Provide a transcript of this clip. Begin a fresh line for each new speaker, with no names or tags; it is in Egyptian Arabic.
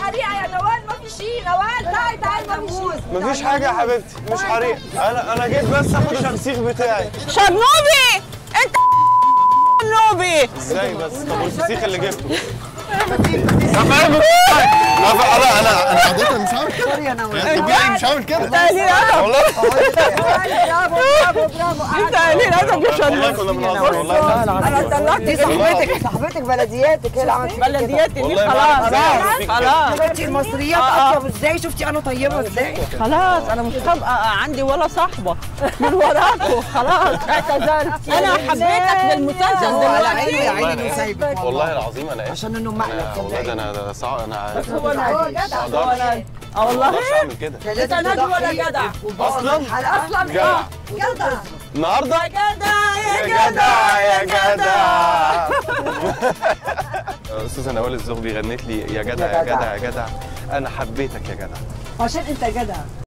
حريقه يا نوال ما في شيء نوال تعالي تعالي ما في شيء
مفيش حاجه يا حبيبتي مش حريق انا انا جيت بس اخد الشمسيخ بتاعي
شرنوبي انت شرنوبي
ازاي بس طب والفسيخ اللي جبته انا انا انا انا
عادة مش عامل كده
سوري يا نوال
طبيعي مش عامل كده
والله
برافو برافو برافو
انت قليل ادب يا
والله
شرنوبي
كنا بنهزر والله
انا طلعت دي صاحبتك صاحبتك بلدياتك هي اللي عملت فيك كده.
بلدياتي دي
والله ما
خلاص
أعرف إزاي
خلاص
أعمل فيك
خلاص
شفتي المصريات اطيب ازاي شفتي انا طيبه ازاي
خلاص انا مش هبقى عندي ولا صاحبه من وراكوا خلاص اعتذرت انا حبيتك بالمسلسل
هو على عيني يا
دلوقتي
عيني وسايبك
والله العظيم انا اسف
عشان انه
انا
مقلب
والله ده انا ده صعب انا عارف
هو جدع
ما اقدرش
اه
ما
والله
اقدرش اعمل كده
لازم
نادي ولا
تضحي
جدع؟
اصلا
اصلا
جدع
اه جدع
النهارده
جدع
يا جدع يا جدع استاذه نوال الزغبي غنت لي يا جدع يا جدع يا جدع انا حبيتك يا جدع
عشان انت جدع